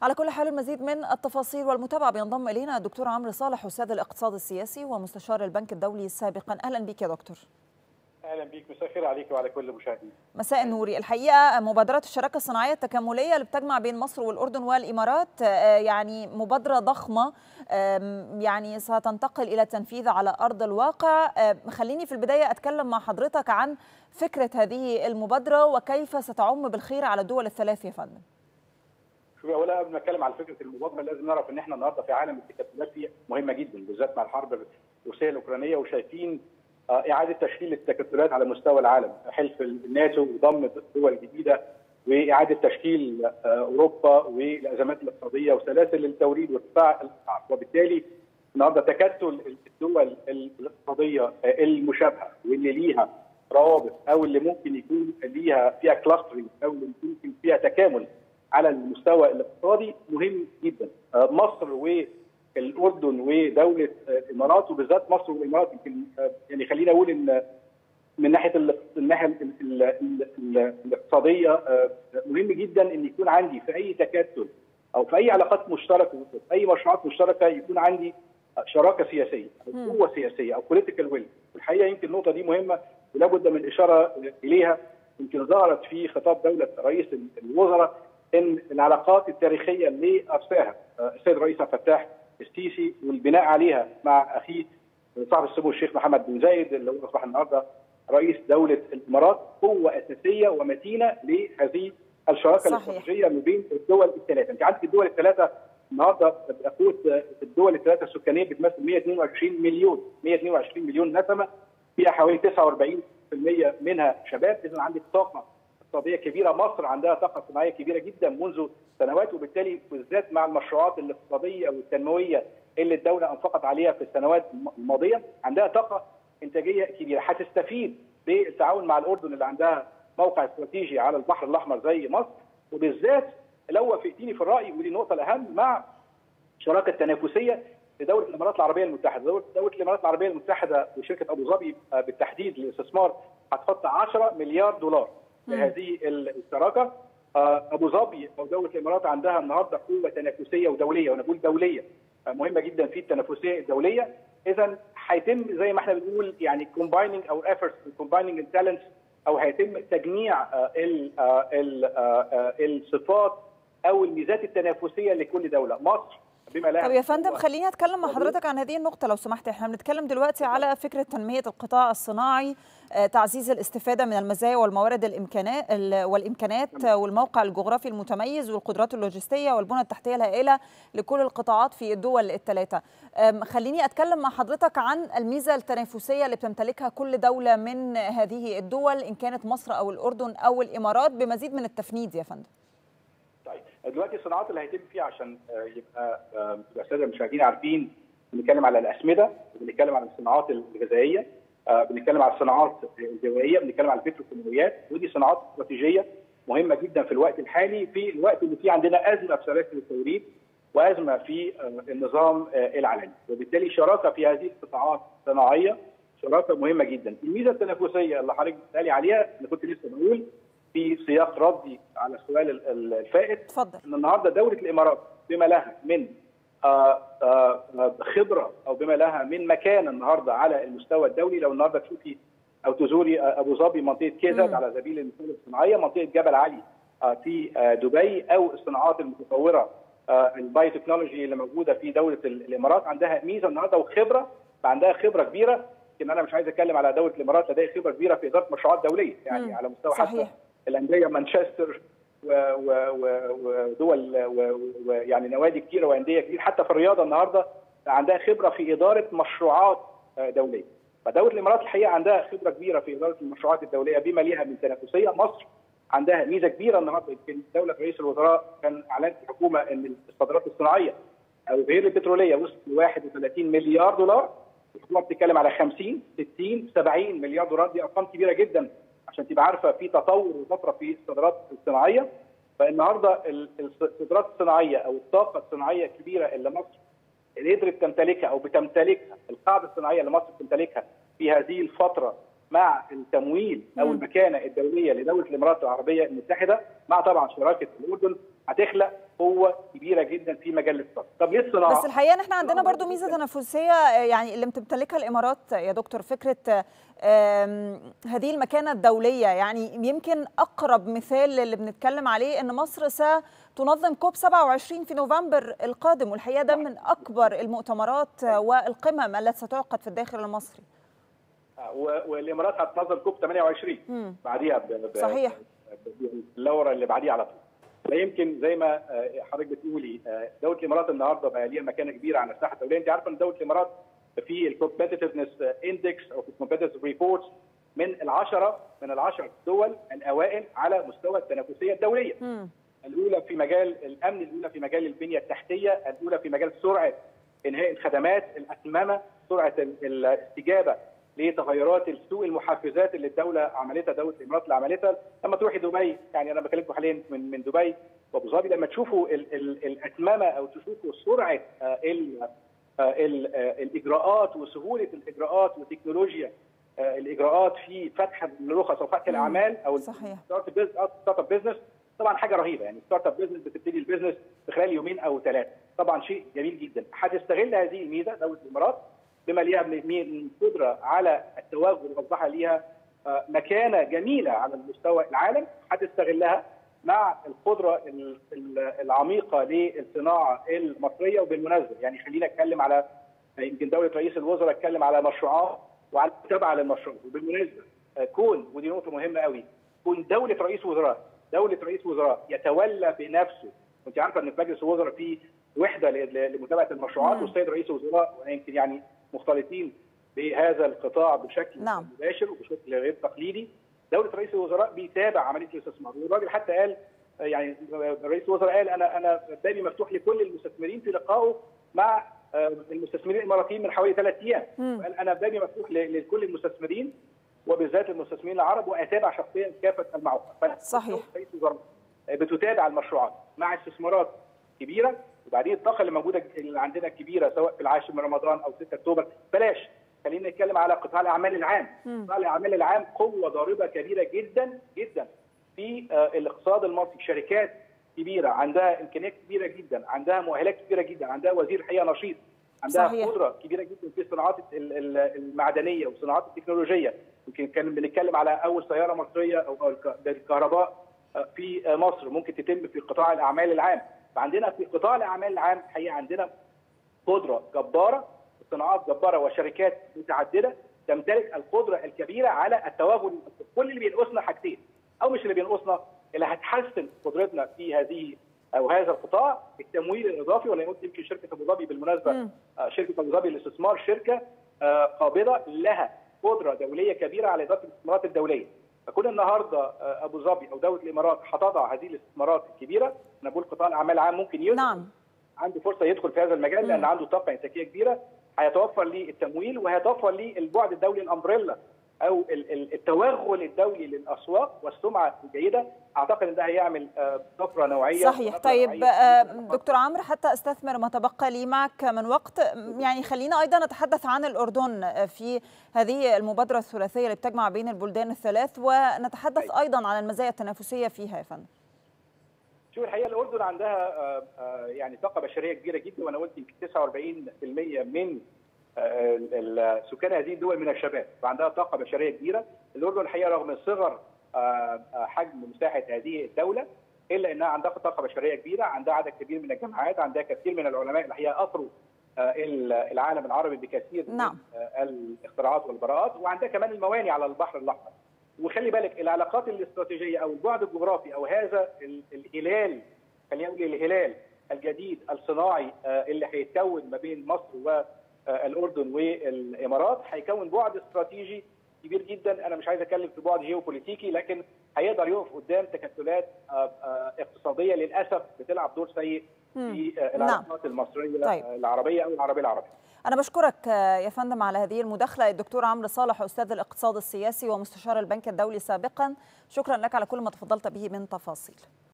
على كل حال المزيد من التفاصيل والمتابعة بينضم إلينا الدكتور عمرو صالح أستاذ الاقتصاد السياسي ومستشار البنك الدولي سابقا أهلا بك يا دكتور اهلا بيك مساء الخير عليك وعلى كل المشاهدين مساء النور الحقيقه مبادره الشراكه الصناعيه التكامليه اللي بتجمع بين مصر والاردن والامارات يعني مبادره ضخمه يعني ستنتقل الى التنفيذ على ارض الواقع خليني في البدايه اتكلم مع حضرتك عن فكره هذه المبادره وكيف ستعم بالخير على الدول الثلاث يا فندم شوفي اولا قبل ما اتكلم على فكره المبادره لازم نعرف ان احنا النهارده في عالم التكتلات فيه مهمه جدا بالذات مع الحرب الروسيه الاوكرانيه وشايفين اعاده تشكيل التكتلات على مستوى العالم حلف الناتو وضم دول جديده واعاده تشكيل اوروبا والازمات الاقتصاديه وسلاسل التوريد وارتفاع الاسعار وبالتالي النهارده تكتل الدول الاقتصاديه المشابهه واللي ليها روابط او اللي ممكن يكون ليها فيها كلاسترنج او اللي ممكن فيها تكامل على المستوى الاقتصادي مهم جدا مصر والاردن ودوله الامارات وبالذات مصر والامارات يمكن يعني خلينا اقول ان من ناحيه الناحيه الاقتصاديه مهم جدا ان يكون عندي في اي تكتل او في اي علاقات مشتركه في اي مشروعات مشتركه يكون عندي شراكه سياسيه او قوه سياسيه او بوليتيكال ويل الحقيقه يمكن النقطه دي مهمه ولا بد من الاشاره اليها يمكن ظهرت في خطاب دوله رئيس الوزراء ان العلاقات التاريخيه اللي ارساها السيد الرئيس عبد الفتاح السيسي والبناء عليها مع اخيه صاحب السمو الشيخ محمد بن زايد اللي هو اصبح النهارده رئيس دوله الامارات قوه اساسيه ومتينه لهذه الشراكه الاستراتيجيه ما بين الدول الثلاثه، انت عندك الدول الثلاثه النهارده قوه الدول الثلاثه السكانيه بتمثل 122 مليون 122 مليون نسمه فيها حوالي 49% منها شباب اذا عندك طاقه اقتصاديه كبيره مصر عندها طاقه صناعيه كبيره جدا منذ سنوات وبالتالي بالذات مع المشروعات الاقتصاديه والتنمويه اللي الدوله انفقت عليها في السنوات الماضيه عندها طاقه انتاجيه كبيره هتستفيد بالتعاون مع الاردن اللي عندها موقع استراتيجي على البحر الاحمر زي مصر وبالذات لو وافقتيني في الراي ودي النقطه الاهم مع شراكه تنافسيه لدوله الامارات العربيه المتحده، دوله, دولة الامارات العربيه المتحده وشركه ابو ظبي بالتحديد للاستثمار هتحط 10 مليار دولار في هذه الشراكه ابو ظبي او دوله الامارات عندها النهارده قوه تنافسيه ودوليه وانا بقول دوليه مهمه جدا في التنافسيه الدوليه اذا هيتم زي ما احنا بنقول يعني كومبايننج او efforts كومبايننج التالنتس او هيتم تجميع ال ال الصفات او الميزات التنافسيه لكل دوله مصر بما لا طب يا فندم خليني اتكلم مع حضرتك عن هذه النقطه لو سمحت احنا بنتكلم دلوقتي على فكره تنميه القطاع الصناعي تعزيز الاستفاده من المزايا والموارد الامكانات والامكانات والموقع الجغرافي المتميز والقدرات اللوجستيه والبنى التحتيه الهائله لكل القطاعات في الدول الثلاثه خليني اتكلم مع حضرتك عن الميزه التنافسيه اللي بتمتلكها كل دوله من هذه الدول ان كانت مصر او الاردن او الامارات بمزيد من التفنيد يا فندم طيب دلوقتي الصناعات اللي هيتم فيها عشان يبقى يبقى الساده المشاهدين عارفين بنتكلم على الاسمده بنتكلم على الصناعات الغذائيه بنتكلم على الصناعات الدوائيه بنتكلم على البتروكيماويات ودي صناعات استراتيجيه مهمه جدا في الوقت الحالي في الوقت اللي فيه عندنا ازمه في سلاسل التوريد وازمه في النظام العالمي وبالتالي شراكه في هذه القطاعات الصناعيه شراكه مهمه جدا الميزه التنافسيه اللي حضرتك بتسالي عليها انا كنت لسه بقول في سياق ردي على السؤال الفائت اتفضل ان النهارده دوله الامارات بما لها من آآ آآ خبره او بما لها من مكان النهارده على المستوى الدولي لو النهارده تشوفي او تزوري ابو ظبي منطقه كيزاد على سبيل المثال الصناعيه منطقه جبل علي في دبي او الصناعات المتطوره البايو تكنولوجي اللي موجوده في دوله الامارات عندها ميزه النهارده وخبره فعندها خبره كبيره لكن انا مش عايز اتكلم على دوله الامارات لديها خبره كبيره في اداره مشروعات دوليه يعني مم. على مستوى صحيح. حتى الانديه مانشستر ودول ويعني نوادي كتيره وانديه كتير حتى في الرياضه النهارده عندها خبره في اداره مشروعات دوليه فدوله الامارات الحقيقه عندها خبره كبيره في اداره المشروعات الدوليه بما ليها من تنافسيه مصر عندها ميزه كبيره النهارده يمكن دوله رئيس الوزراء كان اعلنت الحكومه ان الصادرات الصناعيه او غير البتروليه وصلت ل 31 مليار دولار الحكومه بتتكلم على 50 60 70 مليار دولار دي ارقام كبيره جدا عشان تبقى عارفه في تطور وطفره في الصادرات الصناعيه فالنهارده الصادرات الصناعيه او الطاقه الصناعيه الكبيره اللي مصر اللي قدرت تمتلكها او بتمتلكها القاعده الصناعيه اللي مصر بتمتلكها في هذه الفتره مع التمويل او المكانه الدوليه لدوله الامارات العربيه المتحده مع طبعا شراكه الاردن هتخلق قوه كبيره جدا في مجال الاقتصاد طب ليه الصناعه بس الحقيقه ان احنا عندنا برضو ميزه تنافسيه يعني اللي بتمتلكها الامارات يا دكتور فكره هذه المكانه الدوليه يعني يمكن اقرب مثال اللي بنتكلم عليه ان مصر ستنظم كوب 27 في نوفمبر القادم والحقيقه ده من اكبر المؤتمرات والقمم التي ستعقد في الداخل المصري والامارات هتنظم كوب 28 مم. بعديها ب... ب... صحيح اللورة اللي بعديها على طول فيمكن زي ما حضرتك بتقولي دوله الامارات النهارده بقى ليها مكانه كبيره على الساحه الدوليه انت عارفه ان دوله الامارات في الكومبتitiveness اندكس او في الكومبتitiveness ريبورتس من العشره من العشر دول الاوائل على مستوى التنافسيه الدوليه. مم. الاولى في مجال الامن، الاولى في مجال البنيه التحتيه، الاولى في مجال سرعه انهاء الخدمات، الاتممه، سرعه الاستجابه لتغيرات السوق المحفزات اللي الدوله عملتها دوله الامارات اللي عملتها لما تروحي دبي يعني انا بكلمكم حاليا من من دبي وابو ظبي لما تشوفوا ال ال الاتممه او تشوفوا سرعه ال ال الاجراءات وسهوله الاجراءات وتكنولوجيا الاجراءات في فتح الرخص او فتح الاعمال او صحيح ستارت اب بزنس طبعا حاجه رهيبه يعني ستارت اب بزنس بتبتدي البزنس في خلال يومين او ثلاثه طبعا شيء جميل جدا هتستغل هذه الميزه دوله الامارات بما ليها من قدره على التواجد واصبح ليها مكانه جميله على المستوى العالم هتستغلها مع القدره العميقه للصناعه المصريه وبالمناسبه يعني خلينا اتكلم على يمكن دوله رئيس الوزراء اتكلم على مشروعات وعلى متابعه للمشروع وبالمناسبه كون ودي نقطه مهمه قوي كون دوله رئيس وزراء دوله رئيس وزراء يتولى بنفسه وانت عارفه ان في مجلس الوزراء في وحده لمتابعه المشروعات والسيد رئيس الوزراء يمكن يعني مختلطين بهذا القطاع بشكل نعم. مباشر وبشكل غير تقليدي دوله رئيس الوزراء بيتابع عمليه الاستثمار والراجل حتى قال يعني رئيس الوزراء قال انا انا بابي مفتوح لكل المستثمرين في لقائه مع المستثمرين الاماراتيين من حوالي ثلاث ايام قال انا بابي مفتوح لكل المستثمرين وبالذات المستثمرين العرب واتابع شخصيا كافه المعوقات صحيح رئيس الوزراء بتتابع المشروعات مع استثمارات كبيره وبعدين الطاقه اللي موجوده اللي عندنا كبيره سواء في العاشر من رمضان او 6 اكتوبر بلاش خلينا نتكلم على قطاع الاعمال العام قطاع الاعمال العام قوه ضاربه كبيره جدا جدا في الاقتصاد المصري شركات كبيره عندها امكانيات كبيره جدا عندها مؤهلات كبيره جدا عندها وزير حقيقه نشيط عندها صحيح. قدره كبيره جدا في الصناعات المعدنيه والصناعات التكنولوجيه يمكن كان بنتكلم على اول سياره مصريه او بالكهرباء في مصر ممكن تتم في قطاع الاعمال العام فعندنا في قطاع الاعمال العام الحقيقه عندنا قدره جباره صناعات جباره وشركات متعدده تمتلك القدره الكبيره على التواجد كل اللي بينقصنا حاجتين او مش اللي بينقصنا اللي هتحسن قدرتنا في هذه او هذا القطاع التمويل الاضافي وانا قلت يمكن شركه ابو ظبي بالمناسبه مم. شركه ابو ظبي للاستثمار شركه قابضه لها قدره دوليه كبيره على اداره الاستثمارات الدوليه فكون النهارده ابو ظبي او دوله الامارات هتضع هذه الاستثمارات الكبيره انا بقول قطاع الاعمال العام ممكن يدخل نعم عنده فرصه يدخل في هذا المجال لان عنده طاقه انتاجيه كبيره هيتوفر لي التمويل وهيتوفر لي البعد الدولي الامبريلا او التوغل الدولي للاسواق والسمعه الجيده اعتقد ان ده هيعمل طفره نوعيه صحيح طيب دكتور عمرو حتى استثمر ما تبقى لي معك من وقت يعني خلينا ايضا نتحدث عن الاردن في هذه المبادره الثلاثيه اللي بتجمع بين البلدان الثلاث ونتحدث ايضا عن المزايا التنافسيه فيها يا فندم شوف الحقيقه الاردن عندها يعني طاقه بشريه كبيره جدا وانا قلت يمكن 49% من سكان هذه الدول من الشباب فعندها طاقه بشريه كبيره الاردن الحقيقه رغم صغر حجم مساحه هذه الدوله الا انها عندها طاقه بشريه كبيره عندها عدد كبير من الجامعات عندها كثير من العلماء الحقيقه اثروا العالم العربي بكثير نعم. من الاختراعات والبراءات وعندها كمان المواني على البحر الاحمر وخلي بالك العلاقات الاستراتيجيه او البعد الجغرافي او هذا الهلال خلينا نقول الهلال الجديد الصناعي اللي هيتكون ما بين مصر والاردن والامارات هيكون بعد استراتيجي كبير جدا انا مش عايز اتكلم في بعد جيوبوليتيكي لكن هيقدر يقف قدام تكتلات اقتصاديه للاسف بتلعب دور سيء في العلاقات المصريه طيب. العربيه او العربيه العربيه أنا بشكرك يا فندم على هذه المداخلة الدكتور عمرو صالح أستاذ الاقتصاد السياسي ومستشار البنك الدولي سابقا شكرا لك على كل ما تفضلت به من تفاصيل